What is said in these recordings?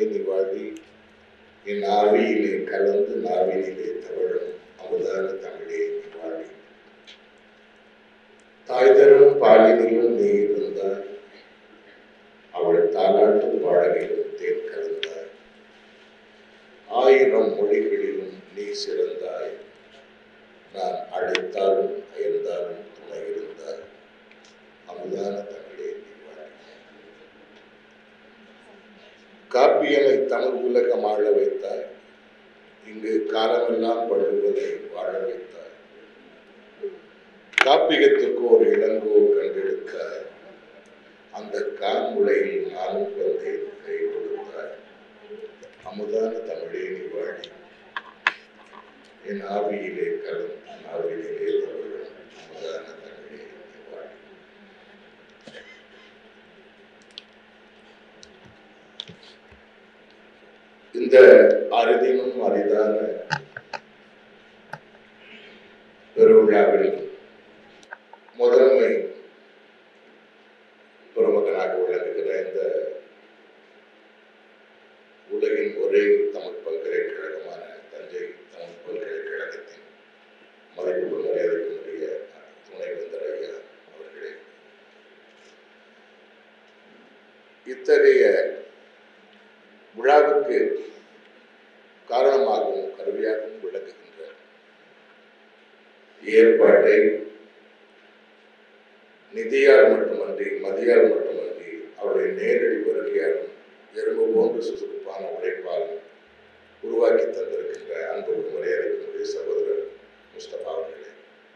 நீ வாழி என் ஆவியிலே கலந்து நாவினிலே தவழும் அமுதான தமிழே நீ வாழி தாய் தரும் பாலினிலும் நீ இருந்தாய் அவள் தாலாட்டும் வாழவிலும் தேன் கலந்தாய் ஆயிரம் மொழிகளிலும் நீ சிறந்தாய் நான் அழைத்தாலும் அயர்ந்தாலும் துணை இருந்தாய் அமுதான தமிழே நீ வாழி காப்பியனை தமிழ் உலகம் ஆள வைத்தாய் இங்கு காலமெல்லாம் பழுவதை வாழ வைத்தாய் காப்பியத்துக்கு ஒரு இளங்கோ கண்டெடுத்தாய் அந்த கான்முளையில் நானும் வந்தேன் கை கொடுத்தாய் அமுதான தமிழே நீ வாழி என் ஆவியிலே கலந்து ஆவியிலே தவழும் அமுதான தமிழே நீ வாழி இந்த அரிதினும் அரிதான பெருவிழாவில் முதன்மை பிரமுகனாக விளங்குகிற இந்த உலகின் ஒரே தமிழ் பல்கலைக்கழகமான தஞ்சை தமிழ் பல்கலைக்கழகத்தின் மதிப்பு மரியாதைக்குரிய துணைவேந்தர் ஐயா அவர்களே இத்தகைய விழாவுக்கு காரணமாகவும் கருவியாகவும் விளங்குகின்ற ஏற்பாட்டை நிதியால் மட்டுமன்றி மதியால் மட்டுமன்றி அவருடைய நேரடி வருகையாலும் எறும்பு போன்று சுசுறுப்பான உழைப்பால் உருவாக்கி தந்திருக்கின்ற அன்புக்கும் மரியாதைக்குரிய சகோதரர் முஸ்தபா அவர்களே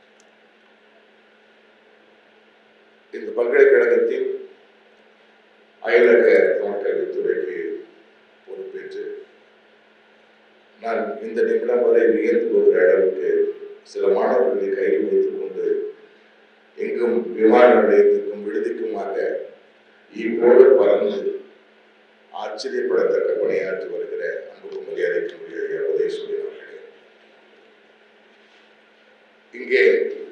இந்த பல்கலைக்கழகத்தின் அயலக தமிழ்கல்வித்துறைக்கு பொறுப்பேற்று நான் இந்த நிமிடம் வரை வியந்து போகிற அளவுக்கு சில மாணவர்களை கையில் வைத்துக் கொண்டு எங்கும் விமான நிலையத்துக்கும் விடுதிக்குமாக இப்போது பறந்து ஆச்சரியப்படத்தக்க பணியாற்றி வருகிற அன்புக்கும் மரியாதைக்குரிய உதயசூரியன் அவர்களே இங்கே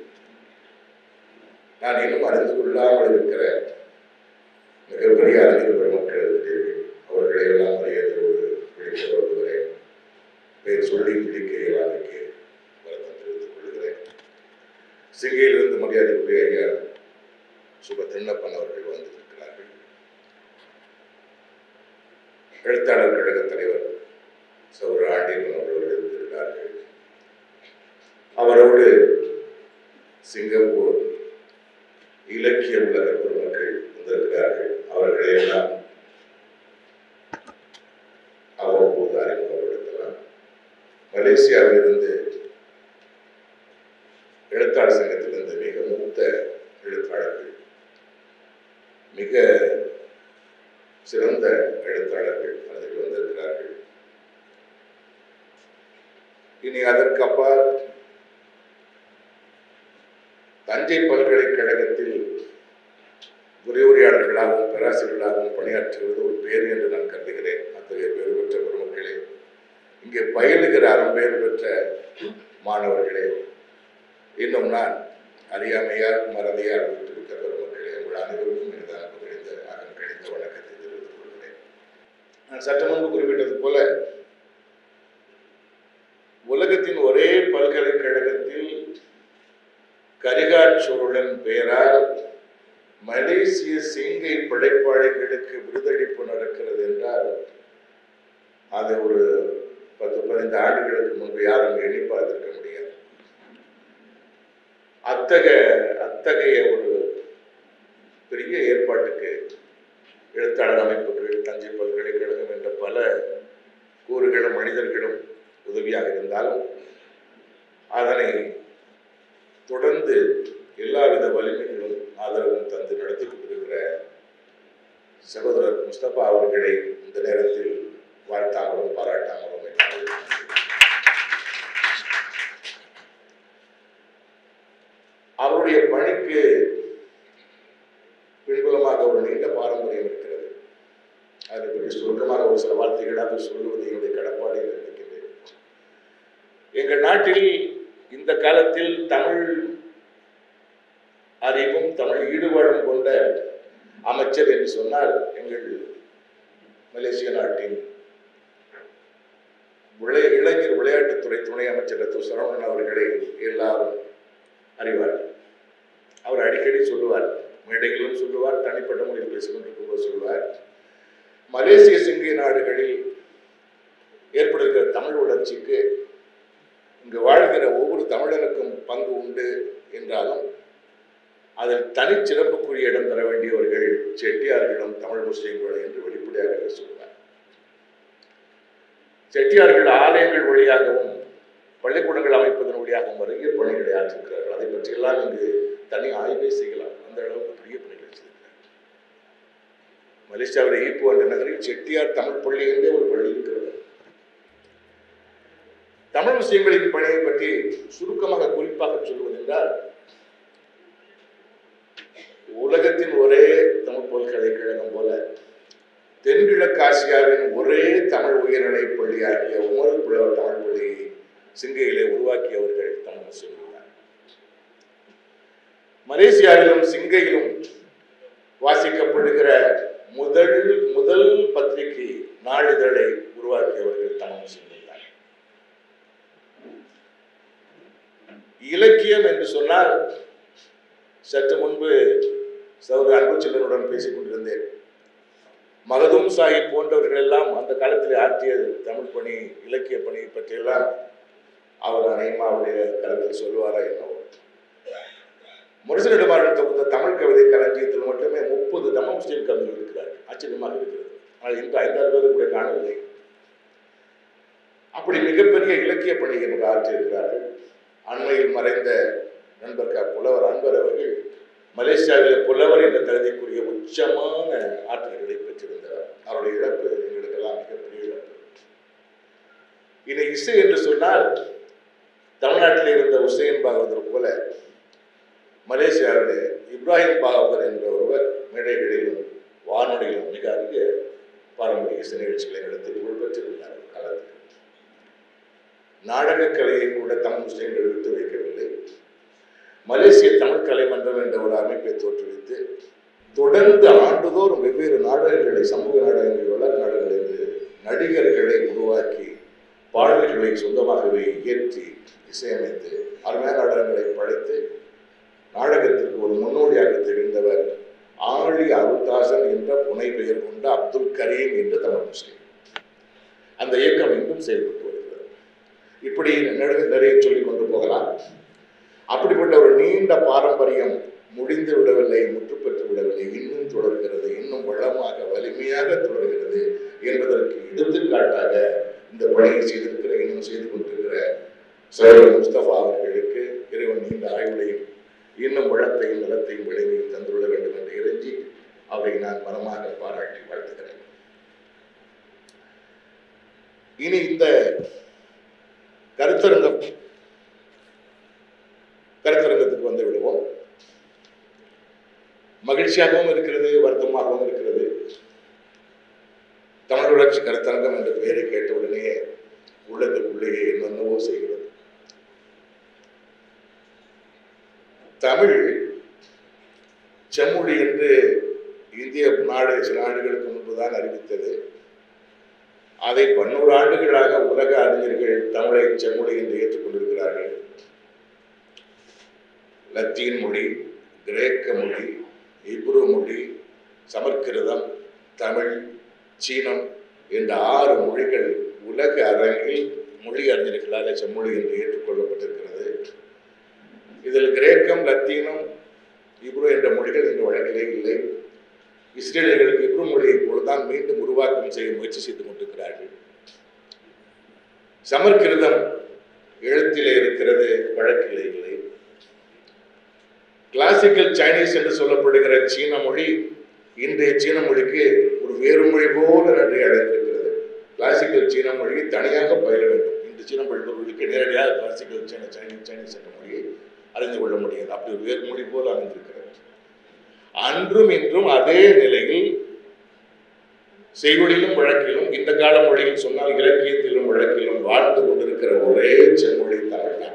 நான் இன்னும் அறிந்து கொள்ளாமல் இருக்கிற மிகப்பெரிய அறிஞர் பெருமக்கள் இருக்கிறீர்கள் அவர்களை எல்லாம் மரியாதையோடு விழித்து வருகிறேன் பேர் சொல்லி பிடிக்க இயலாமைக்கு வருத்தம் தெரிவித்துக் கொள்கிறேன் சிங்கையிலிருந்து மரியாதைக்குரிய ஐயா சுப திண்ணப்பன் அவர்கள் வந்திருக்கிறார்கள் எழுத்தாளர் கழக தலைவர் சௌர ஆண்டியன் அவர்கள் இருந்திருக்கிறார்கள் அவரோடு சிங்கப்பூர் இலக்கிய உலக பெருமக்கள் வந்திருக்கிறார்கள் அவர்களை எல்லாம் அவ்வப்போது அறிமுகப்படுத்தலாம் மலேசியாவிலிருந்து எழுத்தாளர் சங்கத்திலிருந்து மிக மூத்த எழுத்தாளர்கள் மிக சிறந்த எழுத்தாளர்கள் அதில் வந்திருக்கிறார்கள் இனி அதற்கு அப்பால் தஞ்சை பல்கலைக்கழகத்தில் விரிவுரையாளர்களாகவும் பேராசிரியர்களாகவும் பணியாற்றுவது ஒரு பேர் என்று நான் கருதுகிறேன் அத்தகைய பேர் பெற்ற பெருமக்களே இங்கே பயிலுகிற அறம்பெயர் பெற்ற மாணவர்களே இன்னும் நான் அறியாமையால் மறதியால் விட்டிருக்கிற பெருமக்களே உங்கள் அனைவருக்கும் எனது கிடைத்த அகம் கிடைத்த வணக்கத்தை தெரிவித்துக் கொள்கிறேன் நான் சற்று முன்பு குறிப்பிட்டது போல உலகத்தின் ஒரே பல்கலைக்கழகத்தில் கரிகாட் சோழன் பெயரால் மலேசிய சிங்கை படைப்பாளிகளுக்கு விருதளிப்பு நடக்கிறது என்றால் அது ஒரு பத்து பதினைந்து ஆண்டுகளுக்கு முன்பு யாரும் எண்ணி பார்த்திருக்க முடியாது அத்தகைய அத்தகைய ஒரு பெரிய ஏற்பாட்டுக்கு எழுத்தாளர் அமைப்புகள் தஞ்சை பல்கலைக்கழகம் என்ற பல கூறுகளும் மனிதர்களும் உதவியாக இருந்தாலும் அதனை தொடர்ந்து எல்லாவித வலிமைகளும் ஆதரவும் தந்து நடத்தி கொண்டிருக்கிற சகோதரர் முஸ்தபா அவர்களை இந்த நேரத்தில் வாழ்த்தாமலும் பாராட்டாமலும் என்னால் அவருடைய பணிக்கு பின்புலமாக ஒரு நீண்ட பாரம்பரியம் இருக்கிறது அதை பற்றி சுருக்கமாக ஒரு சில வார்த்தைகளாக சொல்லுவது என்னுடைய கடப்பாடு என்று நினைக்கின்றேன் எங்கள் நாட்டில் இந்த காலத்தில் தமிழ் அறிவும் தமிழ் ஈடுபாடும் கொண்ட அமைச்சர் என்று சொன்னால் எங்கள் மலேசிய நாட்டின் விளை இளைஞர் விளையாட்டுத்துறை துணை அமைச்சர் து சரவணன் அவர்களை எல்லாரும் அறிவார்கள் அவர் அடிக்கடி சொல்லுவார் மேடைகளிலும் சொல்லுவார் தனிப்பட்ட முறையில் பேசிக்கொண்டிருக்கும் போது சொல்லுவார் மலேசிய சிங்கிய நாடுகளில் ஏற்படுகிற தமிழ் வளர்ச்சிக்கு இங்கு வாழ்கிற ஒவ்வொரு தமிழனுக்கும் பங்கு உண்டு என்றாலும் அதில் தனிச்சிறப்புக்குரிய இடம் தர வேண்டியவர்கள் செட்டியார்களும் தமிழ் முஸ்லிம்கள் என்று வெளிப்படையாக சொல்லுவார் செட்டியார்கள் ஆலயங்கள் வழியாகவும் பள்ளிக்கூடங்கள் அமைப்பதன் வழியாகவும் நிறைய பணிகளை ஆற்றிருக்கிறார்கள் அதை பற்றியெல்லாம் இங்கு தனி ஆய்வே செய்யலாம் அந்த அளவுக்கு பெரிய பணிகளை செய்திருக்கிறார் மலேசியாவில் ஈப்பு என்ற நகரில் செட்டியார் தமிழ் பள்ளி என்றே ஒரு பள்ளி இருக்கிறது தமிழ் முஸ்லிம்களின் பணியை பற்றி சுருக்கமாக குறிப்பாக சொல்வதென்றால் உலகத்தின் ஒரே தமிழ் பல்கலைக்கழகம் போல தென்கிழக்காசியாவின் ஒரே தமிழ் உயர்நிலை பள்ளியாகிய உமர் புலவர் தமிழ் பள்ளியை சிங்கையிலே உருவாக்கியவர்கள் தமிழ் முஸ்லிம்கள் தான் மலேசியாவிலும் சிங்கையிலும் வாசிக்கப்படுகிற முதல் முதல் பத்திரிகை நாளிதழை உருவாக்கியவர்கள் தமிழ் முஸ்லிம்கள் தான் இலக்கியம் என்று சொன்னால் சற்று முன்பு சௌர அன்புச்செல்லனுடன் பேசிக் கொண்டிருந்தேன் மகதூம் சாஹிப் போன்றவர்கள் எல்லாம் அந்த காலத்தில் ஆற்றிய தமிழ் பணி இலக்கிய பணியை பற்றியெல்லாம் அவர் அனைமா அவருடைய களத்தில் சொல்லுவாரா என்னவோ முரசனிடமாறன் தொகுந்த தமிழ் கவிதை களஞ்சியத்தில் மட்டுமே முப்பது தமிழ் முஸ்லீம் கவிஞர்கள் இருக்கிறார்கள் ஆச்சரியமாக இருக்கிறது ஆனால் இன்று ஐந்தாறு பேர் கூட காணவில்லை அப்படி மிகப்பெரிய இலக்கிய பணியை இவர்கள் ஆற்றியிருக்கிறார்கள் அண்மையில் மறைந்த நண்பர் க புலவர் அன்பர் அவர்கள் மலேசியாவில் புலவர் என்ற தகுதிக்குரிய உச்சமான ஆற்றல்களை பெற்றிருந்தார் அவருடைய இழப்பு எங்களுக்கெல்லாம் மிகப்பெரிய இழப்பு இனி இசை என்று சொன்னால் தமிழ்நாட்டில் இருந்த உசேன் பாகவதர் போல மலேசியாவிலே இப்ராஹிம் பாகவதர் என்ற ஒருவர் மேடைகளிலும் வானொலியிலும் மிக அதிக பாரம்பரிய இசை நிகழ்ச்சிகளை நடத்தி புகழ் பெற்றிருந்தார் ஒரு காலத்தில் நாடகக் கலையை கூட தமிழ் முஸ்லிம்கள் விட்டு வைக்கவில்லை மலேசிய தமிழ் கலைமன்றம் என்ற ஒரு அமைப்பை தோற்றுவித்து தொடர்ந்து ஆண்டுதோறும் வெவ்வேறு நாடகங்களை சமூக நாடகங்கள் வளர் நாடகங்கள் என்று நடிகர்களை உருவாக்கி பாடல்களை சொந்தமாகவே இயற்றி இசையமைத்து அருமையான நாடகங்களை படைத்து நாடகத்திற்கு ஒரு முன்னோடியாக திகழ்ந்தவர் ஆழி அருள்தாசன் என்ற புனை பெயர் கொண்ட அப்துல் கரீம் என்ற தமிழ் முஸ்லிம் அந்த இயக்கம் இன்னும் செயல்பட்டு வருகிறது இப்படி நெடு நிறைய சொல்லிக் கொண்டு போகலாம் அப்படிப்பட்ட ஒரு நீண்ட பாரம்பரியம் முடிந்து விடவில்லை முற்று பெற்று விடவில்லை இன்னும் தொடர்கிறது இன்னும் வளமாக வலிமையாக தொடர்கிறது என்பதற்கு எடுத்துக்காட்டாக இந்த பணியை செய்திருக்கிற இன்னும் செய்து கொண்டிருக்கிற சையத் முஸ்தபா அவர்களுக்கு இறைவன் நீண்ட ஆய்வுலையும் இன்னும் வளத்தையும் நலத்தையும் விளைவையும் தந்துள்ள வேண்டும் என்று இறைஞ்சி அவரை நான் மனமாக பாராட்டி வாழ்த்துகிறேன் இனி இந்த கருத்தரங்கம் கருத்தரங்கத்துக்கு வந்து விடுவோம் மகிழ்ச்சியாகவும் இருக்கிறது வருத்தமாகவும் இருக்கிறது தமிழ் வளர்ச்சி கருத்தரங்கம் என்ற பெயரை கேட்ட உடனே உள்ளத்துக்குள்ளேயே என்னென்னவோ செய்கிறது தமிழ் செம்மொழி என்று இந்திய நாடு சில ஆண்டுகளுக்கு முன்புதான் அறிவித்தது அதை பன்னூறு ஆண்டுகளாக உலக அறிஞர்கள் தமிழை செம்மொழி என்று ஏற்றுக்கொண்டிருக்கிறார்கள் லத்தீன் மொழி கிரேக்க மொழி இப்ரு மொழி சமஸ்கிருதம் தமிழ் சீனம் என்ற ஆறு மொழிகள் உலக அரங்கில் மொழி அறிஞர்களால் செம்மொழி என்று ஏற்றுக்கொள்ளப்பட்டிருக்கிறது இதில் கிரேக்கம் லத்தீனம் இப்ரு என்ற மொழிகள் இன்று வழக்கிலே இல்லை இஸ்ரேலியர்களுக்கு இப்ரு மொழியை போலதான் மீண்டும் உருவாக்கம் செய்ய முயற்சி செய்து கொண்டிருக்கிறார்கள் சமஸ்கிருதம் எழுத்திலே இருக்கிறது வழக்கிலே இல்லை கிளாசிக்கல் சைனீஸ் என்று சொல்லப்படுகிற சீன மொழி இன்றைய சீன மொழிக்கு ஒரு வேறு மொழி போல நன்றி அடைந்திருக்கிறது கிளாசிக்கல் சீன மொழியை தனியாக பயில வேண்டும் இன்று சீன பயில்பவர்களுக்கு நேரடியாக கிளாசிக்கல் சீன சைனீஸ் சைனீஸ் என்ற மொழியை அறிந்து கொள்ள முடியாது அப்படி ஒரு வேறு மொழி போல அமைந்திருக்கிறது அன்றும் இன்றும் அதே நிலையில் செய்வொழியிலும் வழக்கிலும் இந்த கால மொழியில் சொன்னால் இலக்கியத்திலும் வழக்கிலும் வாழ்ந்து கொண்டிருக்கிற ஒரே செம்மொழி தமிழ் தான்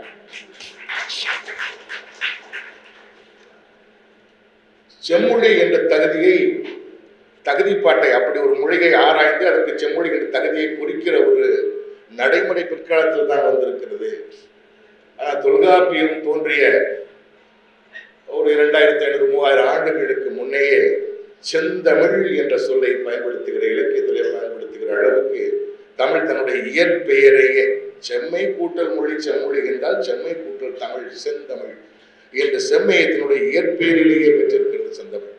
செம்மொழி என்ற தகுதியை தகுதிப்பாட்டை அப்படி ஒரு மொழியை ஆராய்ந்து அதற்கு செம்மொழி என்ற தகுதியை குறிக்கிற ஒரு நடைமுறை பிற்காலத்தில் தான் வந்திருக்கிறது ஆனால் தொல்காப்பியம் தோன்றிய ஒரு இரண்டாயிரத்தி ஐநூறு மூவாயிரம் ஆண்டுகளுக்கு முன்னையே செந்தமிழ் என்ற சொல்லை பயன்படுத்துகிற இலக்கியத்திலே பயன்படுத்துகிற அளவுக்கு தமிழ் தன்னுடைய இயற்பெயரையே செம்மை கூட்டல் மொழி செம்மொழி என்றால் செம்மை கூட்டல் தமிழ் செந்தமிழ் என்ற செம்மையத்தினுடைய இயற்பெயரிலேயே பெற்றிருக்கிறது செந்தமிழ்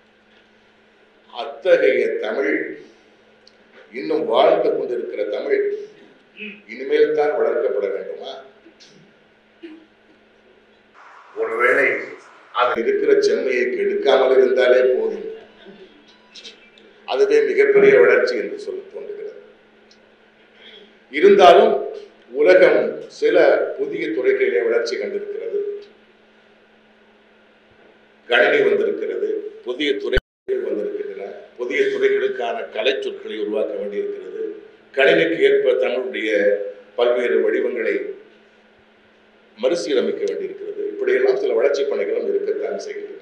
அத்தகைய தமிழ் இன்னும் வாழ்ந்து கொண்டிருக்கிற தமிழ் இனிமேல் தான் வளர்க்கப்பட வேண்டுமா ஒருவேளை அது இருக்கிற செம்மையை கெடுக்காமல் இருந்தாலே போதும் அதுவே மிகப்பெரிய வளர்ச்சி என்று சொல்ல தோன்றுகிறது இருந்தாலும் உலகம் சில புதிய துறைகளிலே வளர்ச்சி கண்டிருக்கிறது கணினி வந்திருக்கிறது புதிய துறைகள் வந்திருக்கின்றன புதிய துறைகளுக்கான கலை சொற்களை உருவாக்க வேண்டியிருக்கிறது கணினிக்கு ஏற்ப தன்னுடைய பல்வேறு வடிவங்களை மறுசீரமைக்க வேண்டியிருக்கிறது இப்படியெல்லாம் சில வளர்ச்சி பணிகளும் இருக்கத்தான் செய்கின்றன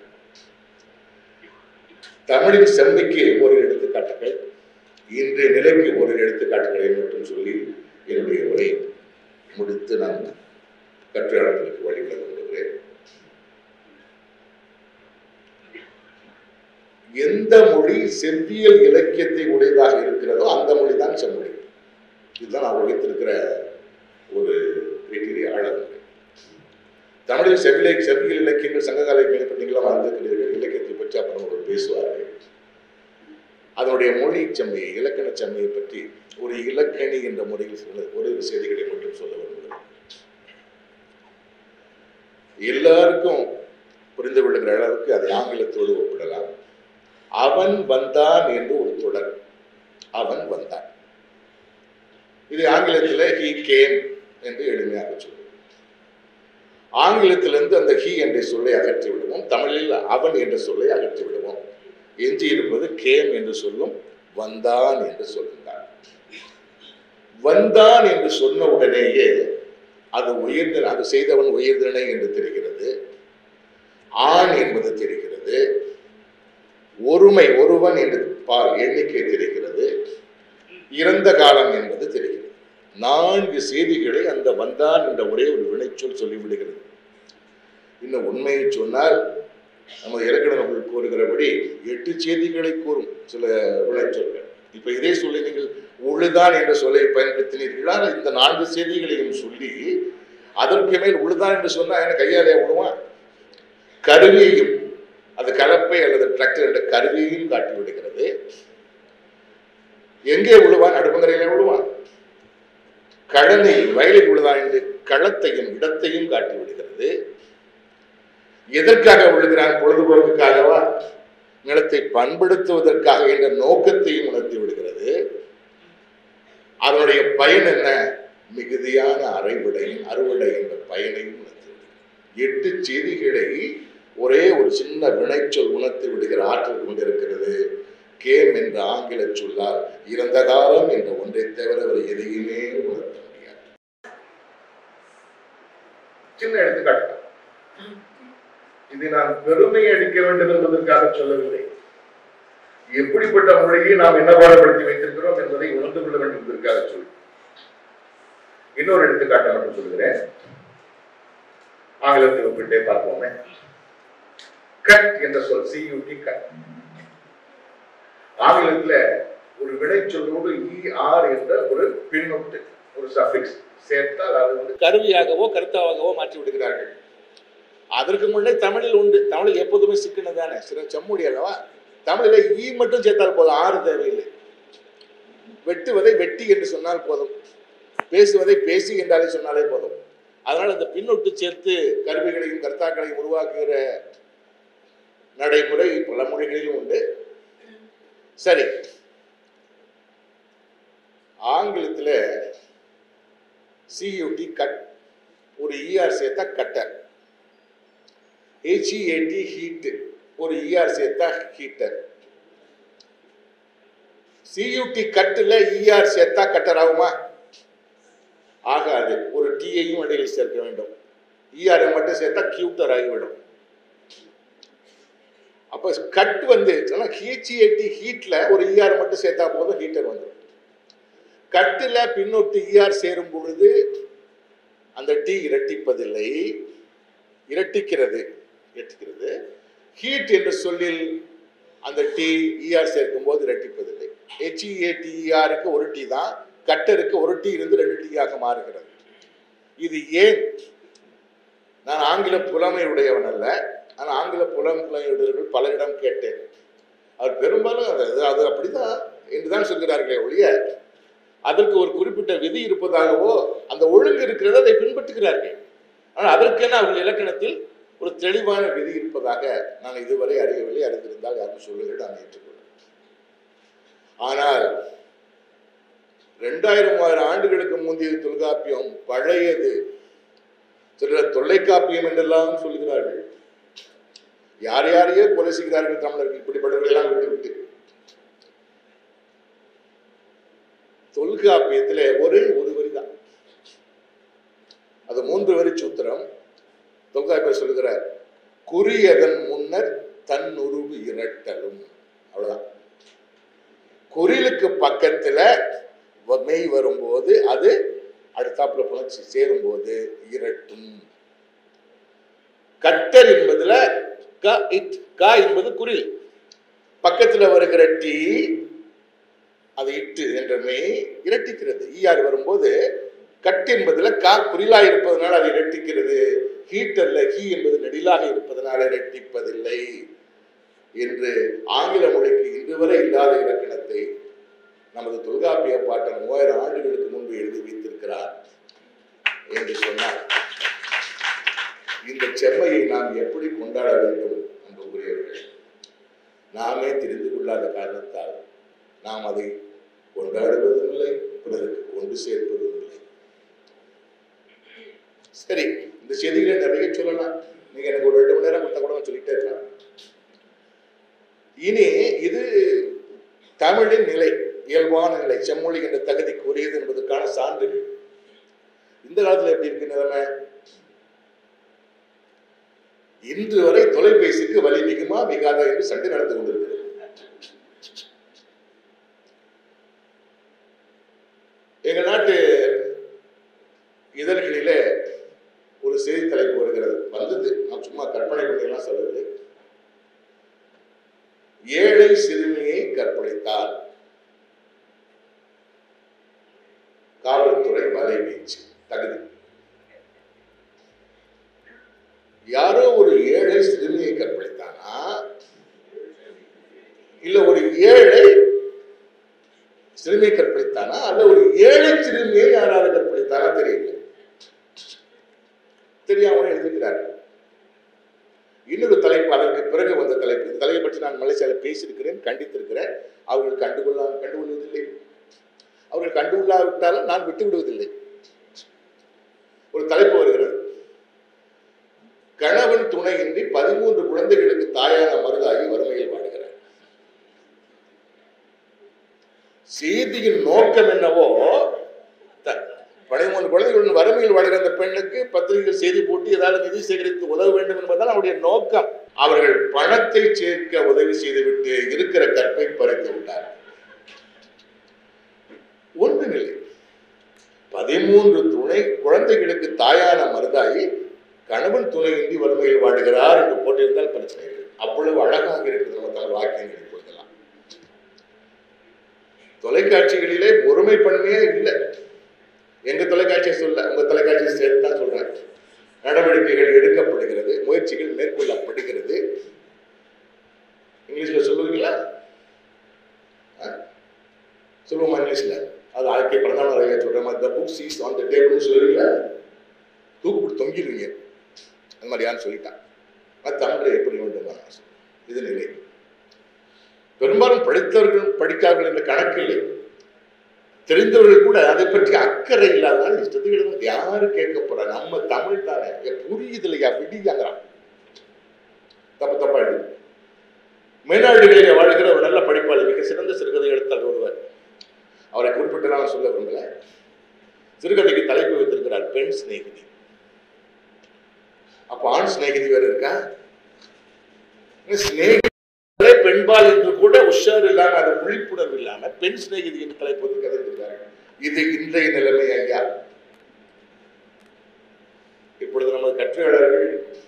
தமிழின் செம்மைக்கு ஒரு எடுத்துக்காட்டுகள் இன்றைய நிலைக்கு ஒரு எடுத்துக்காட்டுகளை மட்டும் சொல்லி என்னுடைய உரை முடித்து நான் கற்றையாளர்களுக்கு வழிவிட விரும்புகிறேன் எந்த மொழி செவ்வியல் இலக்கியத்தை உடையதாக இருக்கிறதோ அந்த மொழி தான் செம்மொழி இதுதான் நான் வைத்திருக்கிற ஒரு கிரைட்டீரியா ஆழம் தமிழில் செவ்விலை செவ்வியல் இலக்கியங்கள் சங்ககால இலக்கியங்களை பற்றி நீங்களாம் மறந்துக்கிறீர்கள் இலக்கியத்தை பற்றி அப்புறம் ஒரு பேசுவார்கள் அதனுடைய மொழி செம்மையை இலக்கண செம்மையை பற்றி ஒரு இலக்கணி என்ற முறையில் சொல்ல ஒரு செய்திகளை மட்டும் சொல்ல விரும்புகிறேன் எல்லாருக்கும் புரிந்து விடுகிற அளவுக்கு அதை ஆங்கிலத்தோடு ஒப்பிடலாம் அவன் வந்தான் என்று ஒரு தொடர் அவன் வந்தான் இது ஆங்கிலத்தில் ஹி கேம் என்று எளிமையாக சொல்லுவோம் ஆங்கிலத்திலிருந்து அந்த ஹி என்ற சொல்லை அகற்றி விடுவோம் தமிழில் அவன் என்ற சொல்லை அகற்றி விடுவோம் எஞ்சி இருப்பது கேம் என்று சொல்லும் வந்தான் என்று சொல்லுங்கள் வந்தான் என்று சொன்ன உடனேயே அது உயர்ந்த அது செய்தவன் உயர்ந்தனை என்று தெரிகிறது ஆண் என்பது தெரிகிறது ஒருமை ஒருவன் என்று பால் எண்ணிக்கை தெரிகிறது இறந்த காலம் என்பது தெரிகிறது நான்கு செய்திகளை அந்த வந்தான் என்ற ஒரே ஒரு வினைச்சொல் சொல்லிவிடுகிறது இன்னும் உண்மையை சொன்னால் நமது இலக்கண நூல் கூறுகிறபடி எட்டு செய்திகளை கூறும் சில வினைச்சொற்கள் இப்ப இதே சொல்லி நீங்கள் உழுதான் என்ற சொல்லை பயன்படுத்தினீர்களால் இந்த நான்கு செய்திகளையும் சொல்லி அதற்கு மேல் உழுதான் என்று சொன்னா என்ன கையாலே விடுவான் கருவியையும் அது கலப்பை அல்லது டிராக்டர் என்ற கருவியையும் காட்டி விடுகிறது எங்கே விழுவான் அடுப்பங்கரையில விழுவான் கழனியில் வயலில் விழுதான் என்று களத்தையும் இடத்தையும் காட்டி விடுகிறது எதற்காக விழுகிறான் பொழுதுபோக்குக்காகவா நிலத்தை பண்படுத்துவதற்காக என்ற நோக்கத்தையும் உணர்த்தி விடுகிறது அதனுடைய பயன் என்ன மிகுதியான அரைவிடையும் அறுவடை என்ற பயனையும் உணர்த்தி விடுகிறது எட்டு செய்திகளை ஒரே ஒரு சின்ன வினைச்சொல் உணர்த்தி விடுகிற ஆற்றல் கொண்டிருக்கிறது கேம் என்ற ஆங்கில சொல்லால் இறந்த காலம் என்ற ஒன்றை தவிர அவர் எதையுமே உணர்த்த முடியாது சின்ன எடுத்துக்காட்டு இது நான் பெருமை அடிக்க வேண்டும் என்பதற்காக சொல்லவில்லை எப்படிப்பட்ட மொழியை நாம் என்ன பாடப்படுத்தி வைத்திருக்கிறோம் என்பதை உணர்ந்து கொள்ள வேண்டும் என்பதற்காக சொல்லி இன்னொரு எடுத்துக்காட்டை மட்டும் சொல்கிறேன் ஆங்கிலத்தில் ஒப்பிட்டே பார்ப்போமே கட் என்ற சொல் சியூடி கட் ஆங்கிலத்துல ஒரு வினைச்சொல்லோடு இ ஆர் என்ற ஒரு பின்னொட்டு ஒரு சஃபிக்ஸ் சேர்த்தால் அது வந்து கருவியாகவோ கருத்தாகவோ மாற்றி விடுகிறார்கள் அதற்கு முன்னே தமிழில் உண்டு தமிழில் எப்போதுமே சிக்கன தானே சில செம்முடி அல்லவா தமிழில் ஈ மட்டும் சேர்த்தால் போதும் ஆறு தேவையில்லை வெட்டுவதை வெட்டி என்று சொன்னால் போதும் பேசுவதை பேசி என்றாலே சொன்னாலே போதும் அதனால் அந்த பின்னொட்டு சேர்த்து கருவிகளையும் கர்த்தாக்களையும் உருவாக்குகிற நடைமுறை பல மொழிகளிலும் உண்டு சரி ஆங்கிலத்தில் சியூடி கட் ஒரு இஆர் சேர்த்தா கட்டர் ஹெச்இஏடி ஹீட் ஒரு இஆர் சேர்த்தா ஹீட்டர் சியூடி கட்டில் இஆர் சேர்த்தா கட்டர் ஆகுமா ஆகாது ஒரு டீயையும் இடையில் சேர்க்க வேண்டும் இஆரை மட்டும் சேர்த்தா கியூட்டர் ஆகிவிடும் அப்போ கட் வந்து ஹீச்சிஏடி ஹீட்ல ஒரு இஆர் மட்டும் சேர்த்தா போதும் ஹீட்டர் வந்துடும் கட்டில பின்னொட்டு ஈஆர் சேரும் பொழுது அந்த டி இரட்டிப்பதில்லை இரட்டிக்கிறது இரட்டிக்கிறது ஹீட் என்ற சொல்லில் அந்த டி ஈஆர் சேர்க்கும் போது இரட்டிப்பதில்லை ஹெச்இஏடிஆருக்கு ஒரு டி தான் கட்டருக்கு ஒரு டி இருந்து ரெண்டு டி ஆக மாறுகிறது இது ஏன் நான் ஆங்கில புலமை உடையவன் அல்ல ஆனால் ஆங்கில புலமையுடையவர்கள் பலரிடம் கேட்டேன் அவர் பெரும்பாலும் அது அது- அது அப்படிதான் என்றுதான் சொல்கிறார்களே ஒழிய அதற்கு ஒரு குறிப்பிட்ட விதி இருப்பதாகவோ அந்த ஒழுங்கு இருக்கிறது அதை பின்பற்றுகிறார்கள் ஆனால் அதற்கென அவர்கள் இலக்கணத்தில் ஒரு தெளிவான விதி இருப்பதாக நான் இதுவரை அறியவில்லை அறிந்திருந்தால் யாரும் சொல்லுங்கள் நான் ஏற்றுக்கொள்கிறேன் ஆனால் ரெண்டாயிரம் மூவாயிரம் ஆண்டுகளுக்கு முந்தைய தொல்காப்பியம் பழையது சிலர் தொல்லைக்காப்பியம் என்றெல்லாம் சொல்லுகிறார்கள் யார் யாரையோ கொலை செய்கிறார்கள் தமிழர்கள் இப்படிப்பட்டவர்கள் எல்லாம் விட்டு விட்டு தொல்காப்பியத்திலே ஒரே ஒரு வரி தான் அது மூன்று வரி சூத்திரம் தொல்காப்பியர் சொல்லுகிறார் குறியதன் முன்னர் தன் உருவு இரட்டலும் அவ்வளவுதான் குறிலுக்கு பக்கத்துல வ- மெய் வரும்போது அது அடுத்தாப்புல புணர்ச்சி சேரும்போது இரட்டும் கட்டர் என்பதுல க இட் க என்பது குறில் பக்கத்துல வருகிற டி அது இட்டு என்ற மெய் இரட்டிக்கிறது ஈஆர் வரும்போது கட் என்பதுல கா குறிலா இருப்பதனால் அது இரட்டிக்கிறது ஹீட் அல்ல ஹீ என்பது நெடிலாக இருப்பதனால் இரட்டிப்பதில்லை என்று ஆங்கில மொழிக்கு இன்று வரை இல்லாத இலக்கணத்தை நமது தொல்காப்பிய பாட்டன் மூவாயிரம் ஆண்டுகளுக்கு முன்பு எழுதி வைத்திருக்கிறார் என்று சொன்னார் இந்த செம்மையை நாம் எப்படி கொண்டாட வேண்டும் அன்புக்குரியவர்கள் நாமே தெரிந்து கொள்ளாத காரணத்தால் நாம் அதை கொண்டாடுவதும் இல்லை பிறருக்கு கொண்டு சேர்ப்பதும் இல்லை சரி இந்த செய்திகளை நிறைய சொல்லலாம் நீங்க எனக்கு ஒரு ரெண்டு மணி நேரம் கொடுத்தா கூட நான் சொல்லிட்டே இருக்கலாம் இனி இது தமிழின் நிலை இயல்பான நிலை செம்மொழி என்ற தகுதிக்கு உரியது என்பதற்கான சான்றுகள் இந்த காலத்துல எப்படி இருக்கு நிலைமை இன்று வரை தொலைபேசிக்கு வலி மிகுமா மிகாதா என்று சண்டை நடந்து கொண்டிருக்கிறது எங்க நாட்டு இதழ்களிலே ஒரு செய்தி தலைப்பு வருகிறது வந்தது நான் சும்மா கற்பனை பண்ணியெல்லாம் சொல்லவில்லை ஏழை சிறுமியை கற்பழித்தார் காவல்துறை வலை வீச்சு தகுதி யாரோ ஒரு ஏழை சிறுமியை கற்பழித்தானா இல்ல ஒரு ஏழை சிறுமியை கற்பழித்தானா அல்ல ஒரு ஏழை சிறுமியை யாராவது கற்பழித்தானா தெரியல தெரியாம எழுதுகிறார்கள் இன்னொரு தலைப்பு அதற்கு பிறகு வந்த தலைப்பு இந்த தலைப்பை பற்றி நான் மலேசியாவில் பேசியிருக்கிறேன் கண்டித்திருக்கிறேன் அவர்கள் கண்டுகொள்ளா கண்டுகொள்வதில்லை அவர்கள் கண்டுகொள்ளாவிட்டாலும் நான் விட்டு விடுவதில்லை ஒரு தலைப்பு வருகிறது கணவன் துணையின்றி பதிமூன்று குழந்தைகளுக்கு தாயான மருதாகி வறுமையில் வாடுகிறார் செய்தியின் நோக்கம் என்னவோ த- பதிமூன்று குழந்தைகளுடன் வறுமையில் வாழ்கிற அந்த பெண்ணுக்கு பத்திரிகைகள் செய்தி போட்டு ஏதாவது நிதி சேகரித்து உதவ வேண்டும் என்பதுதான் அவருடைய நோக்கம் அவர்கள் பணத்தை சேர்க்க உதவி செய்துவிட்டு இருக்கிற கற்பை பறித்து விட்டார் ஒன்றுமில்லை பதிமூன்று துணை குழந்தைகளுக்கு தாயான மருதாயி கணவன் துணையின்றி வறுமையில் வாடுகிறார் என்று போட்டிருந்தால் பிரச்சனை இல்லை அவ்வளவு அழகாக இருக்குது நம்ம தமிழ் வாக்கியங்கள் இப்பொழுதெல்லாம் தொலைக்காட்சிகளிலே ஒருமை பன்மையே இல்லை எங்க தொலைக்காட்சியை சொல்ல உங்க தொலைக்காட்சியை சேர்த்து தான் சொல்றாங்க நடவடிக்கைகள் எடுக்கப்படுகிறது முயற்சிகள் மேற்கொள்ளப்படுகிறது இங்கிலீஷ்ல சொல்லுவீங்களா ஆ? சொல்லுவோமா இங்கிலீஷ்ல அது ஆழ்க்கை பிரதமர் ஐயா சொல்ற மாதிரி the book is on the டேபிள்னு சொல்லுவீங்களா தூக்குப்பிட்டு தொங்கிடுவீங்க அந்த மாதிரி யாரும் சொல்லிட்டான் நான் தமிழை எப்படி வேண்டுமா இது நிலை பெரும்பாலும் படித்தவர்கள் படிக்காதவர்கள் என்ற கணக்கு இல்லை தெரிந்தவர்கள் கூட அதை பற்றி அக்கறை இல்லாதனால இஷ்டத்துக்கு எழுதும் யாரு கேட்க போறா நம்ம தமிழ் தானே ஏ, புரியுது இல்லையா விடியாங்கிறான் தப்பு தப்பா எழுது மேலாடுகளிலே வாழ்கிற ஒரு நல்ல படிப்பாளி மிக சிறந்த சிறுகதை எழுத்தாளர் ஒருவர் அவரை குறிப்பிட்டு நான் சொல்ல விரும்பல சிறுகதைக்கு தலைப்பு வைத்திருக்கிறார் பெண் சிநேகிதி அப்ப ஆண் சிநேகிதி வேற இருக்கா சிநேகிதி பெண்பால் என்று கூட உஷார் இல்லாம அது விழிப்புணர்வு இல்லாம பெண் சிநேகிதி என்று தலைப்பு வைத்து கதை எழுதுகிறார்கள் இது இன்றைய நிலைமை ஐயா இப்பொழுது நமது கற்றையாளர்கள்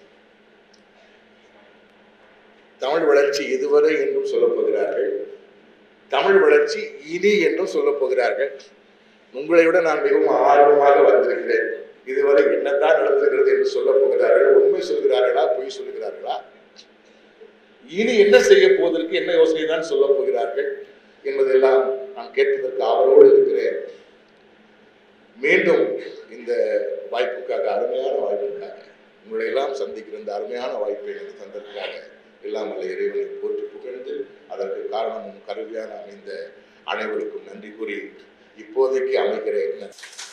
தமிழ் வளர்ச்சி இதுவரை என்றும் சொல்லப் போகிறார்கள் தமிழ் வளர்ச்சி இனி என்றும் சொல்லப் போகிறார்கள் உங்களை விட நான் மிகவும் ஆர்வமாக வந்திருக்கிறேன் இதுவரை என்னதான் நடந்திருக்கிறது என்று சொல்லப் போகிறார்கள் உண்மை சொல்கிறார்களா பொய் சொல்கிறார்களா இனி என்ன செய்ய போவதற்கு என்ன யோசனை தான் சொல்லப் போகிறார்கள் என்பதெல்லாம் நான் கேட்பதற்கு ஆவலோடு இருக்கிறேன் மீண்டும் இந்த வாய்ப்புக்காக அருமையான வாய்ப்புக்காக உங்களை எல்லாம் சந்திக்கிற இந்த அருமையான வாய்ப்பை எனக்கு தந்ததற்காக எல்லாம் அல்ல இறைவனை போற்றி புகழ்ந்து அதற்கு காரணமும் கருவியான அமைந்த அனைவருக்கும் நன்றி கூறி இப்போதைக்கு அமைகிறேன்